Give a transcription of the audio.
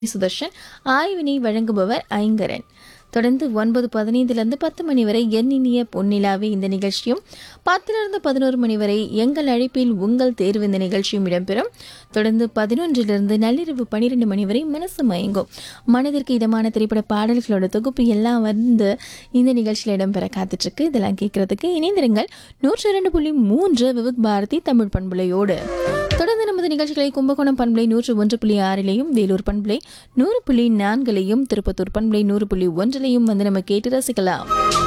சுதர்ஷன் ஆய்வினை வழங்குபவர் ஐங்கரன் தொடர்ந்து ஒன்பது பதினைந்திலிருந்து பத்து மணி வரை எண்ணினிய பொன்னிலாவே இந்த நிகழ்ச்சியும் பத்திலிருந்து பதினோரு மணி வரை எங்கள் அழைப்பில் உங்கள் தேர்வு இந்த நிகழ்ச்சியும் இடம்பெறும் தொடர்ந்து பதினொன்றிலிருந்து நள்ளிரவு பன்னிரெண்டு மணி வரை மனசு மயங்கும் மனதிற்கு இதமான திரைப்பட பாடல்களோட தொகுப்பு எல்லாம் வந்து இந்த நிகழ்ச்சியில் இடம்பெற காத்துட்ருக்கு இதெல்லாம் கேட்கறதுக்கு இணைந்திருங்கள் நூற்றி இரண்டு புள்ளி மூன்று விவித் பாரதி தமிழ் பண்புலையோடு தொடர்ந்து நமது நிகழ்ச்சிகளை கும்பகோணம் பண்பலை நூற்று ஒன்று புள்ளி ஆறிலையும் வேலூர் பண்பலை நூறு புள்ளி நான்கிலையும் திருப்பத்தூர் பண்பலை நூறு புள்ளி ஒன்றிலையும் வந்து நம்ம கேட்டு ரசிக்கலாம்